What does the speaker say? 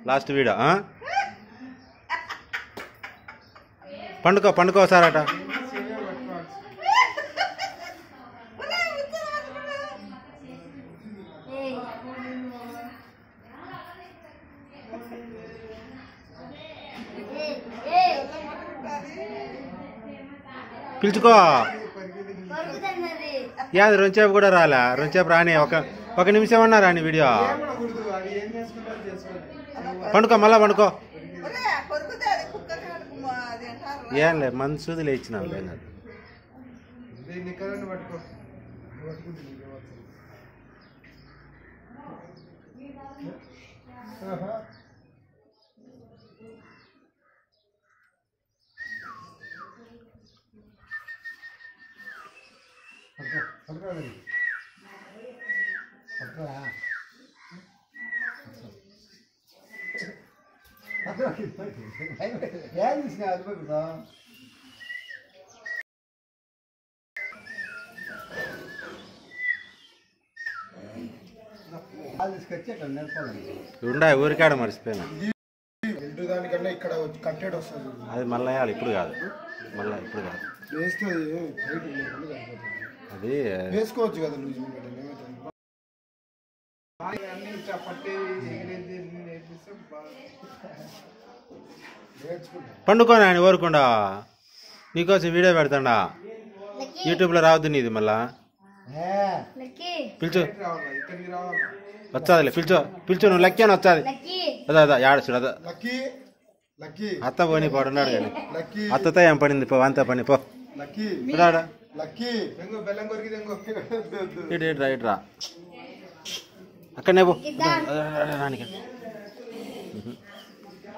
Last video ఆ? పండుకో పండుకో సారట పిలుచుకో యాది రెండుసేపు కూడా రాలే రెండుసేపు రాని ఒక ఒక నిమిషం అన్నా రాని వీడియో ఏమనకూడదు అవి ఏం చేసుకుంటారో చేసుకోండి పండుకో మళ్ళా పండుకో ఒరే, కొరుకుతే అది కుక్క కాడుకు మా- అది అంటారు ఏం లేదు మనసుది లేచినాం లేదు దీన్ని కరెంట్ పట్టుకో పట్టుకుంది నీకే వస్తుంది. ఆహా. పట్టుకో, పట్టుకో అది. పట్టుకోరా. పట్టుకో. ఏం తీసినా అది పట్టుకో. అది తీసుకొచ్చి అక్కడ నేర్పాలి ఉండా ఊరికాడ మర్చిపోయినా ఇంటి దానికన్నా ఇక్కడ కట్టెడ్ వస్తుంది అది మళ్ళీ వేయాలి ఇప్పుడు కాదు మళ్ళీ ఇప్పుడు కాదు వేస్తే అది హైట్ లేకుండా సరిపోతుంది అది వేసుకోవచ్చు కదా లూజ్ మీటర్ ఏమవుతుంది అన్ని ఇట్లా పట్టేది ఎగిరేది అన్ని నేర్పిస్తే బాగా నేర్చుకుంటా పండుకో నాని ఊరుకుండా నీకోసం వీడియో పెడతాడా యూట్యూబ్లో రావద్దు నీది మళ్ళా పిలుచు రావాలా ఇక్కడికి రావాలా వచ్చాదిలే పిలుచు పిలుచు నువ్వు లక్కీ అని వచ్చాది అదా అదా యాడ చూడు అదా లక్కీ లక్కీ అత్త పోని పడున్నాడు కానీ లక్కీ అత్తతో ఏం పడింది పో అంతా పని పో లక్కీ రాడా లక్కీ దెంగో బెల్లం కొరికి దెంగో ఇటు ఇటు రా ఇటు రా అక్కడనే పో రానికి